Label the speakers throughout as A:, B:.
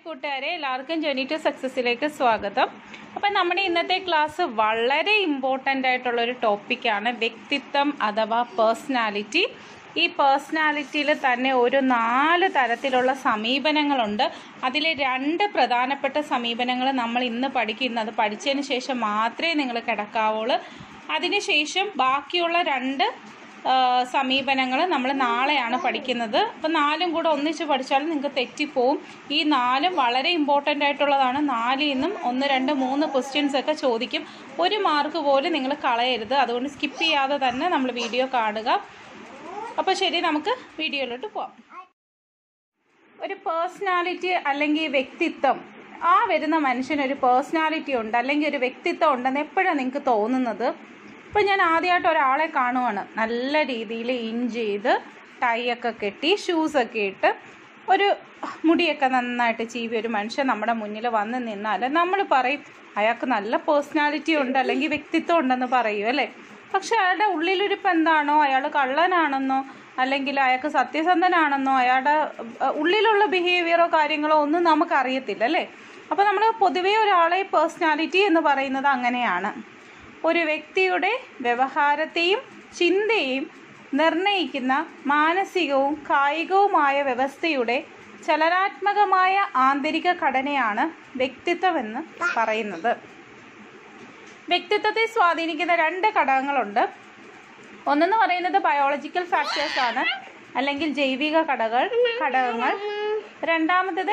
A: കൂട്ടുകാരെ എല്ലാവർക്കും journey to സക്സസിലേക്ക് സ്വാഗതം അപ്പം നമ്മുടെ ഇന്നത്തെ ക്ലാസ് വളരെ ഇമ്പോർട്ടൻ്റ് ആയിട്ടുള്ള ഒരു ടോപ്പിക്കാണ് വ്യക്തിത്വം അഥവാ പേഴ്സണാലിറ്റി ഈ പേഴ്സണാലിറ്റിയിൽ തന്നെ ഒരു നാല് തരത്തിലുള്ള സമീപനങ്ങളുണ്ട് അതിൽ രണ്ട് പ്രധാനപ്പെട്ട സമീപനങ്ങൾ നമ്മൾ ഇന്ന് പഠിക്കുന്നത് പഠിച്ചതിന് ശേഷം മാത്രമേ നിങ്ങൾ കിടക്കാവുള്ളൂ അതിനുശേഷം ബാക്കിയുള്ള രണ്ട് സമീപനങ്ങൾ നമ്മൾ നാളെയാണ് പഠിക്കുന്നത് അപ്പം നാലും കൂടെ ഒന്നിച്ച് പഠിച്ചാൽ നിങ്ങൾക്ക് തെറ്റിപ്പോവും ഈ നാലും വളരെ ഇമ്പോർട്ടൻ്റ് ആയിട്ടുള്ളതാണ് നാലിൽ നിന്നും ഒന്ന് രണ്ട് മൂന്ന് ക്വസ്റ്റ്യൻസ് ഒക്കെ ചോദിക്കും ഒരു മാർക്ക് പോലും നിങ്ങൾ കളയരുത് അതുകൊണ്ട് സ്കിപ്പ് ചെയ്യാതെ തന്നെ നമ്മൾ വീഡിയോ കാണുക അപ്പോൾ ശരി നമുക്ക് വീഡിയോയിലോട്ട് പോവാം ഒരു പേഴ്സണാലിറ്റി അല്ലെങ്കിൽ വ്യക്തിത്വം ആ വരുന്ന മനുഷ്യനൊരു പേഴ്സണാലിറ്റി ഉണ്ട് അല്ലെങ്കിൽ ഒരു വ്യക്തിത്വം ഉണ്ടെന്ന് എപ്പോഴാണ് നിങ്ങൾക്ക് തോന്നുന്നത് ഇപ്പം ഞാൻ ആദ്യമായിട്ട് ഒരാളെ കാണുവാണ് നല്ല രീതിയിൽ ഇൻ ചെയ്ത് ടൈ ഒക്കെ കെട്ടി ഷൂസൊക്കെ ഇട്ട് ഒരു മുടിയൊക്കെ നന്നായിട്ട് ചീവി ഒരു മനുഷ്യൻ നമ്മുടെ മുന്നിൽ വന്ന് നിന്നാൽ നമ്മൾ പറയും അയാൾക്ക് നല്ല പേഴ്സണാലിറ്റി ഉണ്ട് അല്ലെങ്കിൽ വ്യക്തിത്വം ഉണ്ടെന്ന് പറയും അല്ലേ പക്ഷെ അയാളുടെ ഉള്ളിലിരിപ്പ് എന്താണോ അയാൾ കള്ളനാണെന്നോ അല്ലെങ്കിൽ അയാൾക്ക് സത്യസന്ധനാണെന്നോ അയാളുടെ അഹ്, ഉള്ളിലുള്ള ബിഹേവിയറോ കാര്യങ്ങളോ ഒന്നും നമുക്കറിയത്തില്ല അല്ലേ അപ്പോൾ നമ്മൾ പൊതുവേ ഒരാളെ പേഴ്സണാലിറ്റി എന്ന് പറയുന്നത് അങ്ങനെയാണ് ഒരു വ്യക്തിയുടെ വ്യവഹാരത്തെയും ചിന്തയെയും നിർണയിക്കുന്ന മാനസികവും കായികവുമായ വ്യവസ്ഥയുടെ ചലനാത്മകമായ ആന്തരിക ഘടനയാണ് വ്യക്തിത്വമെന്ന് പറയുന്നത് വ്യക്തിത്വത്തെ സ്വാധീനിക്കുന്ന രണ്ട് ഘടകങ്ങളുണ്ട് ഒന്നെന്ന് പറയുന്നത് ബയോളജിക്കൽ ഫാക്ടേഴ്സ് ആണ് അല്ലെങ്കിൽ ജൈവിക ഘടകൾ ഘടകങ്ങൾ രണ്ടാമത്തേത്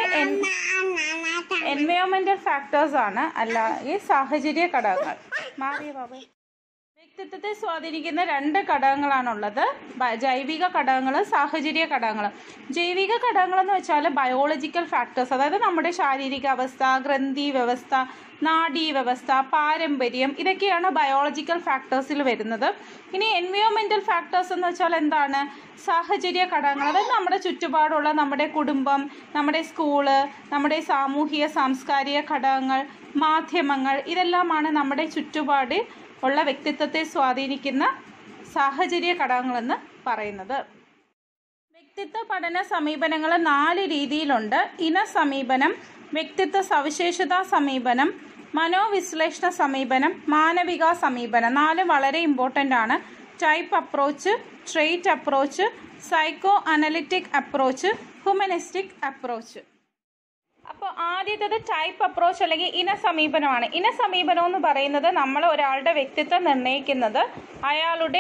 A: എൻവയോൺമെന്റൽ ഫാക്ടേഴ്സ് ആണ് അല്ലെങ്കിൽ സാഹചര്യ ഘടകങ്ങൾ മാറിയ ബാബേ വ്യക്തിത്വത്തെ സ്വാധീനിക്കുന്ന രണ്ട് ഘടകങ്ങളാണുള്ളത് ബ- ജൈവിക ഘടകങ്ങൾ സാഹചര്യ ഘടകങ്ങൾ ജൈവിക ഘടകങ്ങൾ എന്ന് വെച്ചാൽ ബയോളജിക്കൽ ഫാക്ടേഴ്സ് അതായത് നമ്മുടെ ശാരീരിക അവസ്ഥ ഗ്രന്ഥി വ്യവസ്ഥ നാഡീ വ്യവസ്ഥ പാരമ്പര്യം ഇതൊക്കെയാണ് ബയോളജിക്കൽ ഫാക്ടേഴ്സിൽ വരുന്നത് ഇനി എൻവയോൺമെൻറ്റൽ ഫാക്ടേഴ്സ് എന്ന് വെച്ചാൽ എന്താണ് സാഹചര്യ ഘടകങ്ങൾ അതായത് നമ്മുടെ ചുറ്റുപാടുള്ള നമ്മുടെ കുടുംബം നമ്മുടെ സ്കൂള് നമ്മുടെ സാമൂഹിക സാംസ്കാരിക ഘടകങ്ങൾ മാധ്യമങ്ങൾ ഇതെല്ലാമാണ് നമ്മുടെ ചുറ്റുപാട് ഉള്ള വ്യക്തിത്വത്തെ സ്വാധീനിക്കുന്ന സാഹചര്യ ഘടകങ്ങളെന്ന് പറയുന്നത് വ്യക്തിത്വ പഠന സമീപനങ്ങൾ നാല് രീതിയിലുണ്ട് ഇന സമീപനം വ്യക്തിത്വ സവിശേഷതാ സമീപനം മനോവിശ്ലേഷണ സമീപനം മാനവിക സമീപനം നാല് വളരെ ഇമ്പോർട്ടൻ്റ് ആണ് type approach trait approach psycho analytic approach humanistic approach അപ്പോൾ ആദ്യത്തേത് ടൈപ്പ് അപ്രോച്ച് അല്ലെങ്കിൽ ഇന സമീപനമാണ് ഇന സമീപനം എന്ന് പറയുന്നത് നമ്മൾ ഒരാളുടെ വ്യക്തിത്വം നിർണ്ണയിക്കുന്നത് അയാളുടെ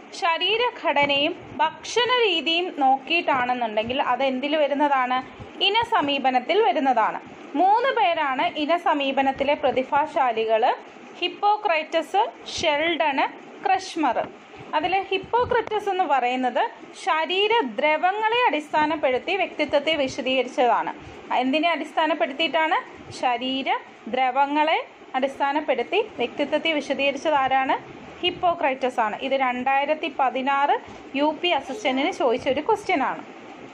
A: ശരീരഘടനയും ഭക്ഷണ രീതിയും നോക്കിയിട്ടാണെന്നുണ്ടെങ്കിൽ അത് എന്തിൽ വരുന്നതാണ് ഇന സമീപനത്തിൽ വരുന്നതാണ് മൂന്ന് പേരാണ് ഇന സമീപനത്തിലെ പ്രതിഭാശാലികൾ ഹിപ്പോക്രൈറ്റസ് ഷെൽഡണ് ക്രഷ്മർ അതിൽ ഹിപ്പോക്രറ്റസ് എന്ന് പറയുന്നത് ശരീര ദ്രവങ്ങളെ അടിസ്ഥാനപ്പെടുത്തി വ്യക്തിത്വത്തെ വിശദീകരിച്ചതാണ് എന്തിനെ അടിസ്ഥാനപ്പെടുത്തിയിട്ടാണ് ശരീര ദ്രവങ്ങളെ അടിസ്ഥാനപ്പെടുത്തി വ്യക്തിത്വത്തെ വിശദീകരിച്ചത് ആരാണ് ഹിപ്പോക്രൈറ്റസ് ആണ് ഇത് രണ്ടായിരത്തി പതിനാറ് യു പി അസിസ്റ്റന്റിന് ചോദിച്ച ഒരു ക്വസ്റ്റ്യൻ ആണ്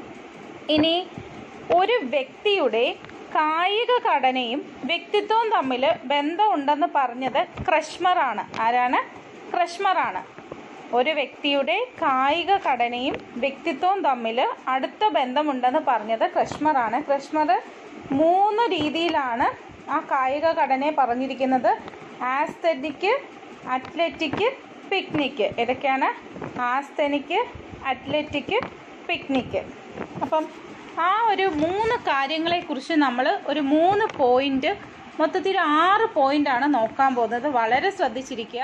A: ഇനി ഒരു വ്യക്തിയുടെ കായിക ഘടനയും വ്യക്തിത്വവും തമ്മിൽ ബന്ധമുണ്ടെന്ന് പറഞ്ഞത് ക്രഷ്മറാണ് ആരാണ് ക്രഷ്മറാണ് ഒരു വ്യക്തിയുടെ കായിക ഘടനയും വ്യക്തിത്വവും തമ്മിൽ അടുത്ത ബന്ധമുണ്ടെന്ന് പറഞ്ഞത് ക്രഷ്മറാണ് ക്രഷ്മർ മൂന്ന് രീതിയിലാണ് ആ കായിക ഘടനയെ പറഞ്ഞിരിക്കുന്നത് ആസ്തറ്റിക് അത്ലറ്റിക് പിക്നിക് ഏതൊക്കെയാണ് ആസ്തനിക്ക് അത്ലറ്റിക് പിക്നിക് അപ്പം ആ ഒരു മൂന്ന് കാര്യങ്ങളെക്കുറിച്ച് നമ്മൾ ഒരു മൂന്ന് പോയിന്റ് മൊത്തത്തിൽ ഒരു ആറ് പോയിന്റാണ് നോക്കാൻ പോകുന്നത് വളരെ ശ്രദ്ധിച്ചിരിക്കുക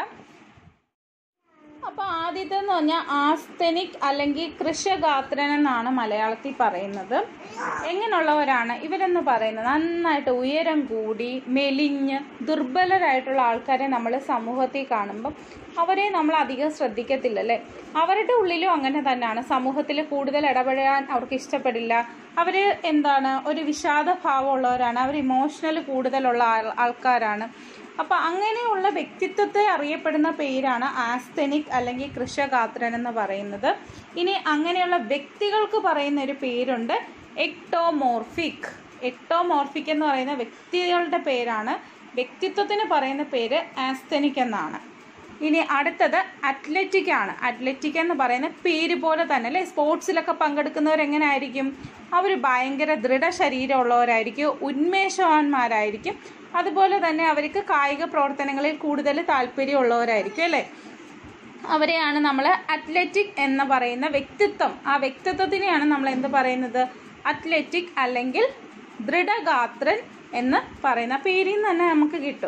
A: അപ്പോൾ ആദ്യത്തെന്ന് പറഞ്ഞാൽ ആസ്തനിക് അല്ലെങ്കിൽ കൃഷഗാത്രൻ എന്നാണ് മലയാളത്തിൽ പറയുന്നത് എങ്ങനെയുള്ളവരാണ് ഇവരെന്ന് പറയുന്നത് നന്നായിട്ട് ഉയരം കൂടി മെലിഞ്ഞ് ദുർബലരായിട്ടുള്ള ആൾക്കാരെ നമ്മൾ സമൂഹത്തിൽ കാണുമ്പം അവരെ നമ്മൾ അധികം ശ്രദ്ധിക്കത്തില്ല അല്ലേ അവരുടെ ഉള്ളിലും അങ്ങനെ തന്നെയാണ് സമൂഹത്തിൽ കൂടുതൽ ഇടപെടാൻ അവർക്ക് ഇഷ്ടപ്പെടില്ല അവർ എന്താണ് ഒരു വിഷാദ ഭാവമുള്ളവരാണ് അവർ ഇമോഷണൽ കൂടുതലുള്ള ആൾ ആൾക്കാരാണ് അപ്പോൾ അങ്ങനെയുള്ള വ്യക്തിത്വത്തെ അറിയപ്പെടുന്ന പേരാണ് ആസ്തനിക് അല്ലെങ്കിൽ കൃഷഗാത്രൻ എന്ന് പറയുന്നത് ഇനി അങ്ങനെയുള്ള വ്യക്തികൾക്ക് പറയുന്ന ഒരു പേരുണ്ട് എക്ടോമോർഫിക് എക്ടോമോർഫിക് എന്ന് പറയുന്ന വ്യക്തികളുടെ പേരാണ് വ്യക്തിത്വത്തിന് പറയുന്ന പേര് ആസ്തനിക് എന്നാണ് ഇനി അടുത്തത് അത്ലറ്റിക് ആണ് അത്ലറ്റിക് എന്ന് പറയുന്ന പേര് പോലെ തന്നെ അല്ലേ സ്പോർട്സിലൊക്കെ പങ്കെടുക്കുന്നവർ എങ്ങനെ ആയിരിക്കും അവർ ഭയങ്കര ദൃഢശരീരമുള്ളവരായിരിക്കും ഉന്മേഷവാന്മാരായിരിക്കും അതുപോലെ തന്നെ അവർക്ക് കായിക പ്രവർത്തനങ്ങളിൽ കൂടുതൽ താല്പര്യമുള്ളവരായിരിക്കും അല്ലേ അവരെയാണ് നമ്മൾ അത്ലറ്റിക് എന്ന് പറയുന്ന വ്യക്തിത്വം ആ വ്യക്തിത്വത്തിനെയാണ് നമ്മൾ എന്ത് പറയുന്നത് അത്ലറ്റിക് അല്ലെങ്കിൽ ദൃഢഗാത്രൻ എന്ന് പറയുന്ന പേരിൽ നിന്ന് തന്നെ നമുക്ക് കിട്ടും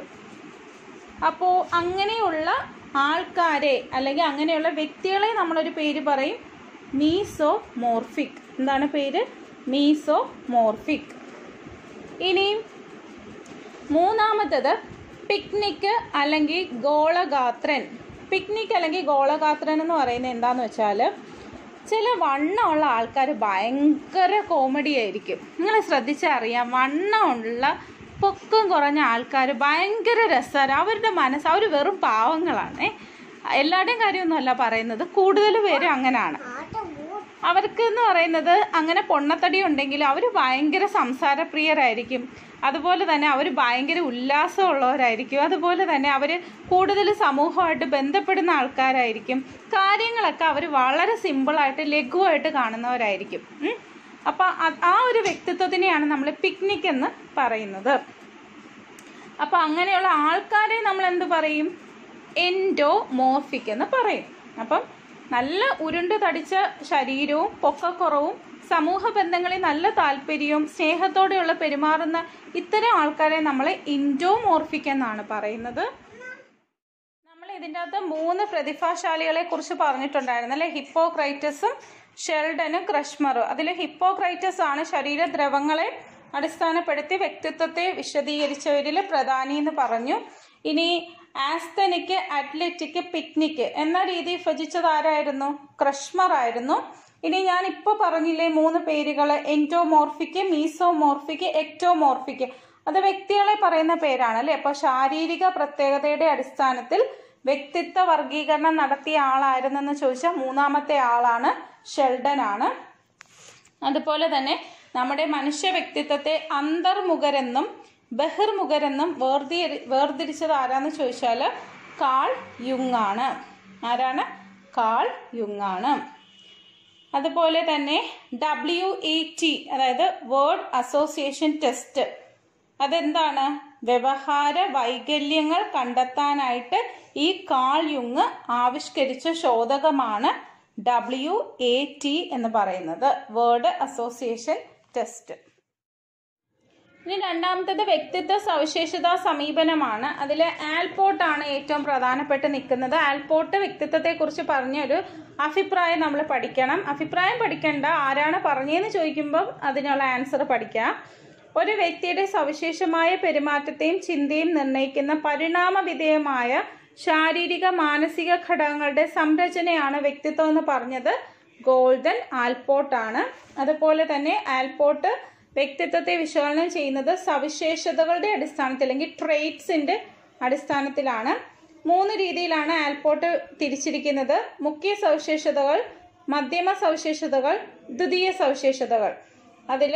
A: അപ്പോൾ അങ്ങനെയുള്ള ആൾക്കാരെ അല്ലെങ്കിൽ അങ്ങനെയുള്ള വ്യക്തികളെ നമ്മളൊരു പേര് പറയും മീസോ മോർഫിക് എന്താണ് പേര് മീസോ മോർഫിക് ഇനിയും മൂന്നാമത്തത് പിക്നിക് അല്ലെങ്കിൽ ഗോളഗാത്രൻ പിക്നിക് അല്ലെങ്കിൽ ഗോളഗാത്രൻ എന്ന് പറയുന്നത് എന്താന്ന് വെച്ചാൽ ചില വണ്ണമുള്ള ആൾക്കാർ ഭയങ്കര കോമഡി ആയിരിക്കും നിങ്ങൾ ശ്രദ്ധിച്ചറിയാം വണ്ണമുള്ള പൊക്കം കുറഞ്ഞ ആൾക്കാർ ഭയങ്കര രസമാണ് അവരുടെ മനസ്സ് അവർ വെറും പാവങ്ങളാണ് എല്ലാവരുടെയും കാര്യമൊന്നുമല്ല പറയുന്നത് കൂടുതൽ പേരും അങ്ങനെയാണ് അവർക്ക് എന്ന് പറയുന്നത് അങ്ങനെ പൊണ്ണത്തടി ഉണ്ടെങ്കിൽ അവർ ഭയങ്കര സംസാരപ്രിയരായിരിക്കും അതുപോലെ തന്നെ അവർ ഭയങ്കര ഉല്ലാസമുള്ളവരായിരിക്കും അതുപോലെ തന്നെ അവർ കൂടുതൽ സമൂഹമായിട്ട് ബന്ധപ്പെടുന്ന ആൾക്കാരായിരിക്കും കാര്യങ്ങളൊക്കെ അവർ വളരെ സിമ്പിളായിട്ട് ലഘുവായിട്ട് കാണുന്നവരായിരിക്കും ഉം. അപ്പം അ- ആ ഒരു വ്യക്തിത്വത്തിനെയാണ് നമ്മൾ പിക്നിക് എന്ന് പറയുന്നത് അപ്പം അങ്ങനെയുള്ള ആൾക്കാരെ നമ്മൾ എന്ത് പറയും എൻഡോ മോർഫിക് എന്ന് പറയും അപ്പം നല്ല ഉരുണ്ട് തടിച്ച ശരീരവും പൊക്കക്കുറവും സമൂഹ ബന്ധങ്ങളിൽ നല്ല താല്പര്യവും സ്നേഹത്തോടെയുള്ള പെരുമാറുന്ന ഇത്തരം ആൾക്കാരെ നമ്മൾ ഇൻഡോമോർഫിക് എന്നാണ് പറയുന്നത് നമ്മൾ ഇതിൻ്റെ അകത്ത് മൂന്ന് പ്രതിഭാശാലികളെ കുറിച്ച് പറഞ്ഞിട്ടുണ്ടായിരുന്നു അല്ലെ ഹിപ്പോക്രൈറ്റസും ഷെൽഡനും ക്രഷ്മറും അതിൽ ഹിപ്പോക്രൈറ്റസ് ആണ് ശരീരദ്രവങ്ങളെ അടിസ്ഥാനപ്പെടുത്തി വ്യക്തിത്വത്തെ വിശദീകരിച്ചവരിൽ പ്രധാനി എന്ന് പറഞ്ഞു ഇനി ആസ്തനിക്ക് അത്ലറ്റിക് പിക്നിക് എന്ന രീതി വിഭജിച്ചത് ആരായിരുന്നു ക്രഷ്മർ ആയിരുന്നു ഇനി ഞാൻ ഇപ്പോൾ പറഞ്ഞില്ലേ മൂന്ന് പേരുകൾ എൻറ്റോമോർഫിക് മീസോമോർഫിക് എക്ടോമോർഫിക് അത് വ്യക്തികളെ പറയുന്ന പേരാണ് അല്ലേ അപ്പോൾ ശാരീരിക പ്രത്യേകതയുടെ അടിസ്ഥാനത്തിൽ വ്യക്തിത്വ വർഗീകരണം നടത്തിയ ആളായിരുന്നെന്ന് ചോദിച്ചാൽ മൂന്നാമത്തെ ആളാണ് ഷെൽഡൻ ആണ് അതുപോലെ തന്നെ നമ്മുടെ മനുഷ്യ വ്യക്തിത്വത്തെ അന്തർമുഖരെന്നും ബഹിർമുഖരെന്നും വേർതി വേർതിരിച്ചത് ആരാന്ന് ചോദിച്ചാൽ കാൾ യുങ് ആണ് ആരാണ് കാൾ യുങ് ആണ് അതുപോലെ തന്നെ ഡബ്ല്യു ഇ ടി അതായത് വേർഡ് അസോസിയേഷൻ ടെസ്റ്റ് അതെന്താണ് വ്യവഹാര വൈകല്യങ്ങൾ കണ്ടെത്താനായിട്ട് ഈ കാൾ യുങ് ആവിഷ്കരിച്ച ശോധകമാണ് ഡബ്ല്യു എ ടി എന്ന് പറയുന്നത് വേർഡ് അസോസിയേഷൻ ടെസ്റ്റ് ഇനി രണ്ടാമത്തത് വ്യക്തിത്വ സവിശേഷതാ സമീപനമാണ് അതിൽ ആൽപോർട്ടാണ് ഏറ്റവും പ്രധാനപ്പെട്ട് നിൽക്കുന്നത് ആൽപോർട്ട് വ്യക്തിത്വത്തെക്കുറിച്ച് പറഞ്ഞൊരു അഭിപ്രായം നമ്മൾ പഠിക്കണം അഭിപ്രായം പഠിക്കേണ്ട ആരാണ് പറഞ്ഞതെന്ന് ചോദിക്കുമ്പം അതിനുള്ള ആൻസർ പഠിക്കാം ഒരു വ്യക്തിയുടെ സവിശേഷമായ പെരുമാറ്റത്തെയും ചിന്തയും നിർണ്ണയിക്കുന്ന പരിണാമവിധേയമായ ശാരീരിക മാനസിക ഘടകങ്ങളുടെ സംരചനയാണ് വ്യക്തിത്വം എന്ന് പറഞ്ഞത് ഗോൾഡൻ ആൽപോർട്ടാണ് അതുപോലെ തന്നെ ആൽപോർട്ട് വ്യക്തിത്വത്തെ വിശകലനം ചെയ്യുന്നത് സവിശേഷതകളുടെ അടിസ്ഥാനത്തിൽ അല്ലെങ്കിൽ ട്രേറ്റ്സിൻ്റെ അടിസ്ഥാനത്തിലാണ് മൂന്ന് രീതിയിലാണ് ആൽപോർട്ട് തിരിച്ചിരിക്കുന്നത് മുഖ്യ സവിശേഷതകൾ മധ്യമ സവിശേഷതകൾ ദ്വിതീയ സവിശേഷതകൾ അതിൽ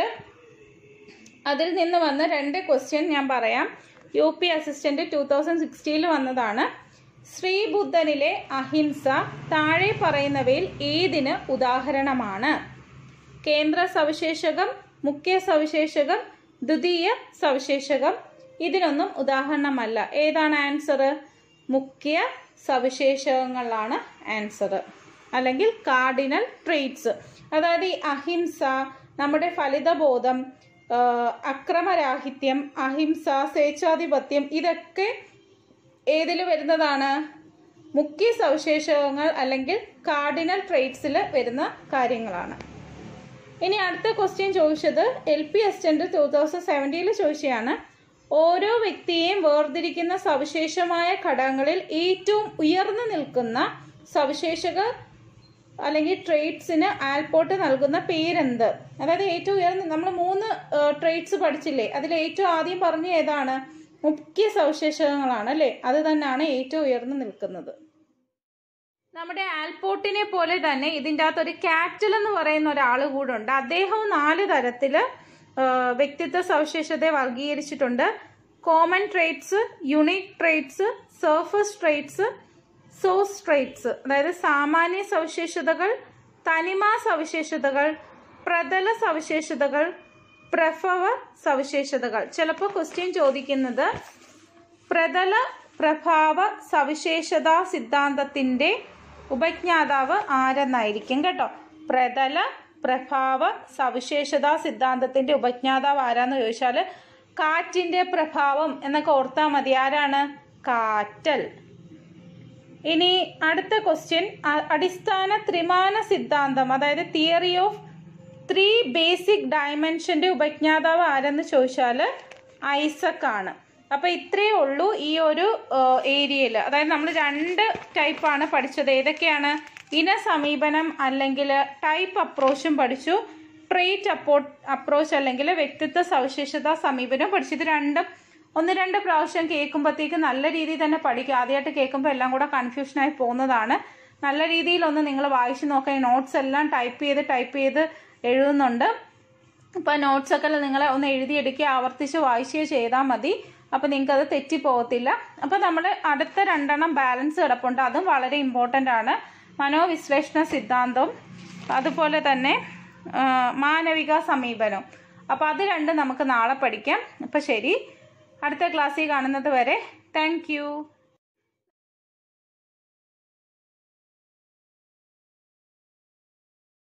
A: അതിൽ നിന്ന് വന്ന രണ്ട് ക്വസ്റ്റ്യൻ ഞാൻ പറയാം U P assistant two thousand സിക്സ്റ്റീനിൽ വന്നതാണ് ശ്രീബുദ്ധനിലെ അഹിംസ താഴെ പറയുന്നവയിൽ ഏതിന് ഉദാഹരണമാണ് കേന്ദ്ര സവിശേഷകം മുഖ്യ സവിശേഷകം ദ്വിതീയ സവിശേഷകം ഇതിനൊന്നും ഉദാഹരണമല്ല ഏതാണ് ആൻസർ മുഖ്യ സവിശേഷകങ്ങളാണ് ആൻസർ അല്ലെങ്കിൽ കാർഡിനൽ ട്രേറ്റ്സ് അതായത് ഈ അഹിംസ നമ്മുടെ ഫലിതബോധം ആ, അക്രമരാഹിത്യം അഹിംസ സ്വേച്ഛാധിപത്യം ഇതൊക്കെ ഏതിൽ വരുന്നതാണ് മുഖ്യ സവിശേഷകങ്ങൾ അല്ലെങ്കിൽ കാർഡിനൽ ട്രേറ്റ്സിൽ വരുന്ന കാര്യങ്ങളാണ് ഇനി അടുത്ത ക്വസ്റ്റ്യൻ ചോദിച്ചത് L P assistant two thousand സെവൻറ്റീനിൽ ചോദിച്ചതാണ് ഓരോ വ്യക്തിയെയും വേർതിരിക്കുന്ന സവിശേഷമായ ഘടകങ്ങളിൽ ഏറ്റവും ഉയർന്നു നിൽക്കുന്ന സവിശേഷക അല്ലെങ്കിൽ ട്രേറ്റ്സിന് ആൽപോർട്ട് നൽകുന്ന പേരെന്ത് അതായത് ഏറ്റവും ഉയർന്ന നമ്മൾ മൂന്ന് ട്രേറ്റ്സ് പഠിച്ചില്ലേ അതിൽ ഏറ്റവും ആദ്യം പറഞ്ഞ ഏതാണ് മുഖ്യ സവിശേഷതകളാണ് അല്ലേ അത് തന്നെയാണ് ഏറ്റവും ഉയർന്നു നിൽക്കുന്നത് നമ്മുടെ ആൽപോർട്ടിനെ പോലെ തന്നെ ഇതിൻ്റെ അകത്ത് ഒരു ക്യാപ്റ്റൽ എന്ന് പറയുന്ന ഒരാൾ കൂടെ ഉണ്ട് അദ്ദേഹവും നാല് തരത്തിൽ വ്യക്തിത്വ സവിശേഷതയെ വർഗീകരിച്ചിട്ടുണ്ട് common traits unique traits surface traits source traits അതായത് സാമാന്യ സവിശേഷതകൾ തനിമ സവിശേഷതകൾ പ്രതല സവിശേഷതകൾ പ്രഭവ സവിശേഷതകൾ ചിലപ്പോൾ ക്വസ്റ്റ്യൻ ചോദിക്കുന്നത് പ്രതല പ്രഭാവ സവിശേഷതാ സിദ്ധാന്തത്തിൻ്റെ ഉപജ്ഞാതാവ് ആരെന്നായിരിക്കും കേട്ടോ പ്രതല പ്രഭാവ സവിശേഷതാ സിദ്ധാന്തത്തിൻ്റെ ഉപജ്ഞാതാവ് ആരാന്ന് ചോദിച്ചാൽ കാറ്റിൻ്റെ പ്രഭാവം എന്നൊക്കെ ഓർത്താൽ മതി ആരാണ് കാറ്റൽ ഇനി അടുത്ത ക്വസ്റ്റ്യൻ അടിസ്ഥാന ത്രിമാന സിദ്ധാന്തം അതായത് തിയറി ഓഫ് ത്രീ ബേസിക് ഡയമെൻഷൻ്റെ ഉപജ്ഞാതാവ് ആരെന്ന് ചോദിച്ചാൽ ഐസക് ആണ് അപ്പോൾ ഇത്രയേ ഉള്ളൂ ഈ ഒരു ഏരിയയിൽ അതായത് നമ്മൾ രണ്ട് ടൈപ്പാണ് പഠിച്ചത് ഏതൊക്കെയാണ് ഇന സമീപനം അല്ലെങ്കിൽ ടൈപ്പ് അപ്രോച്ചും പഠിച്ചു ട്രേറ്റ് അപ്പോ അപ്രോച്ച് അല്ലെങ്കിൽ വ്യക്തിത്വ സവിശേഷത സമീപനം പഠിച്ചു ഇത് രണ്ടും ഒന്ന് രണ്ട് പ്രാവശ്യം കേൾക്കുമ്പോഴത്തേക്ക് നല്ല രീതിയിൽ തന്നെ പഠിക്കും ആദ്യമായിട്ട് കേൾക്കുമ്പോൾ എല്ലാം കൂടെ കൺഫ്യൂഷനായി പോകുന്നതാണ് നല്ല രീതിയിൽ ഒന്ന് നിങ്ങൾ വായിച്ചു നോക്കാൻ നോട്ട്സ് എല്ലാം ടൈപ്പ് ചെയ്ത് ടൈപ്പ് ചെയ്ത് എഴുതുന്നുണ്ട് അപ്പോൾ നോട്ട്സൊക്കെ നിങ്ങൾ ഒന്ന് എഴുതിയെടുക്കുക ആവർത്തിച്ച് വായിക്കുകയോ ചെയ്താൽ മതി അപ്പോൾ നിങ്ങൾക്ക് അത് തെറ്റിപ്പോകത്തില്ല അപ്പോൾ നമ്മൾ അടുത്ത രണ്ടെണ്ണം ബാലൻസ് കിടപ്പുണ്ട് അതും വളരെ ഇമ്പോർട്ടൻ്റ് ആണ് മനോവിശ്ലേഷണ സിദ്ധാന്തം അതുപോലെ തന്നെ ആ, മാനവിക സമീപനം അപ്പോൾ അത് രണ്ടും നമുക്ക് നാളെ പഠിക്കാം അപ്പോൾ ശരി അടുത്ത ക്ലാസ്സിൽ കാണുന്നത് വരെ താങ്ക്